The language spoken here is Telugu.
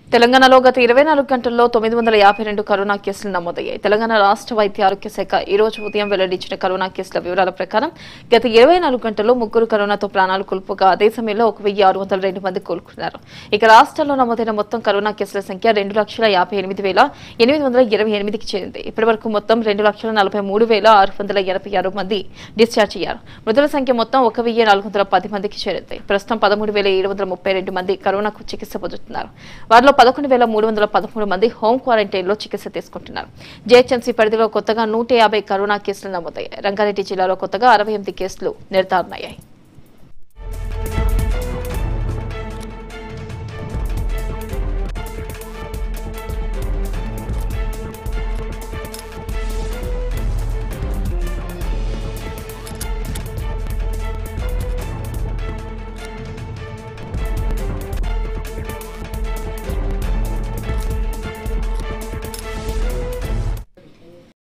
తెలంగాణలో గత ఇరవై నాలుగు గంటల్లో తొమ్మిది వందల యాభై రెండు కరోనా కేసులు నమోదయ్యాయి తెలంగాణ రాష్ట్ర వైద్య ఆరోగ్య శాఖ ఈ రోజు ఉదయం వెల్లడించిన కరోనా కేసుల వివరాల ప్రకారం గత ఇరవై నాలుగు గంటల్లో ముగ్గురు కరోనాతో ప్రాణాలు కోల్పోగా అదే సమయంలో ఒక వెయ్యి ఆరు వందల రెండు మంది కోలుకున్నారు ఇక రాష్ట్రంలో నమోదైన మొత్తం కరోనా కేసుల సంఖ్య రెండు లక్షల యాభై ఎనిమిది వేల ఎనిమిది వందల ఇరవై ఎనిమిదికి చేరింది ఇప్పటి వరకు మొత్తం రెండు లక్షల నలభై మూడు వేల ఆరు వందల ఎనభై ఆరు మంది డిశ్చార్జ్ అయ్యారు మృతుల సంఖ్య మొత్తం ఒక వెయ్యి నాలుగు వందల పది మందికి చేరింది ప్రస్తుతం పదమూడు వేల ఏడు వందల ముప్పై రెండు మంది కరోనాకు చికిత్స పొందుతున్నారు వారిలో పదకొండు వేల మూడు వందల పదమూడు మంది హోం క్వారంటైన్ లో చికిత్స తీసుకుంటున్నారు జేహెచ్ఎంసీ పరిధిలో కొత్తగా నూట యాభై కరోనా కేసులు నమోదయ్యాయి రంగారెడ్డి జిల్లాలో కొత్తగా అరవై ఎనిమిది కేసులు నిర్ధారణ అయ్యాయి